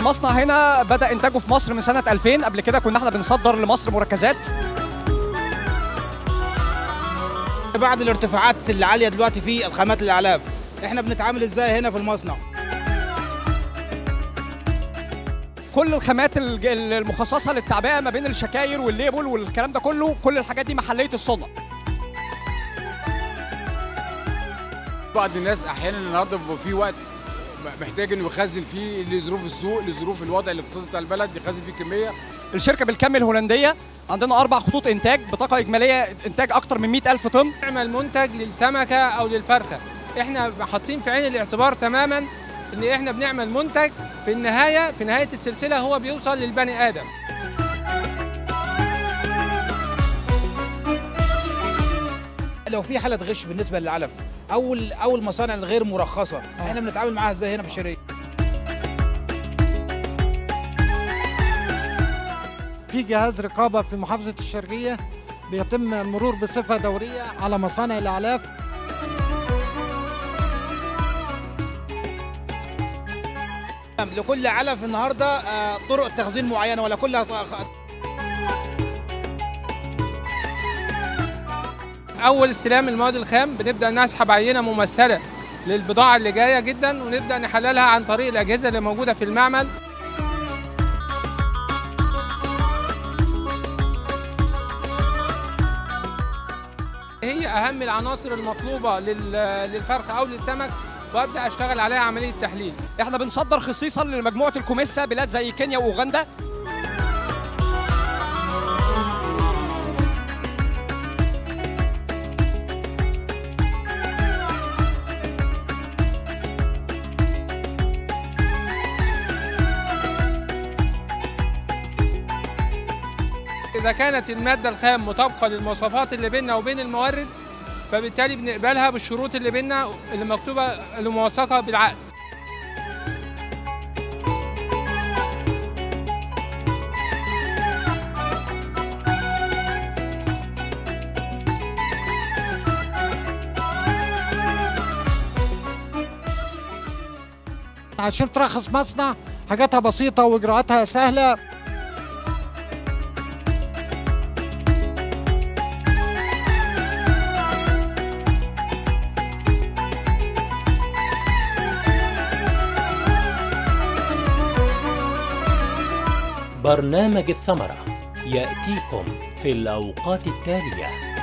المصنع هنا بدا انتاجه في مصر من سنه 2000 قبل كده كنا احنا بنصدر لمصر مركزات بعد الارتفاعات اللي عاليه دلوقتي في الخامات الاعلاف احنا بنتعامل ازاي هنا في المصنع كل الخامات الج- المخصصه للتعبئه ما بين الشكاير والليبل والكلام ده كله كل الحاجات دي محليه الصنع بعض الناس احيانا النهارده بيبقى في وقت محتاج انه يخزن فيه لظروف السوق لظروف الوضع الاقتصادي بتاع البلد يخزن فيه كميه الشركه بالكامل هولنديه عندنا اربع خطوط انتاج بطاقه اجماليه انتاج اكتر من 100 الف طن نعمل منتج للسمكه او للفرخه احنا حاطين في عين الاعتبار تماما ان احنا بنعمل منتج في النهايه في نهايه السلسله هو بيوصل للبني ادم لو في حاله غش بالنسبه للعلف او ال- او المصانع الغير مرخصه احنا بنتعامل معاها ازاي هنا في الشركه في جهاز رقابة في محافظة الشرقية بيتم المرور بصفة دورية على مصانع الأعلاف لكل علف النهارده آه، طرق تخزين معينه ولا كلها اول استلام المواد الخام بنبدا نسحب عينه ممثله للبضاعه اللي جايه جدا ونبدا نحللها عن طريق الاجهزه اللي موجوده في المعمل هي اهم العناصر المطلوبه لل- للفرخ او للسمك وابدا اشتغل عليها عمليه تحليل احنا بنصدر خصيصا لمجموعه الكوميسا بلاد زي كينيا واوغندا إذا كانت المادة الخام مطابقة للمواصفات اللي بيننا وبين المورد فبالتالي بنقبلها بالشروط اللي بيننا اللي مكتوبة اللي موثقة بالعقد عشان ترخص مصنع حاجاتها بسيطة وإجراءاتها سهلة برنامج الثمرة يأتيكم في الأوقات التالية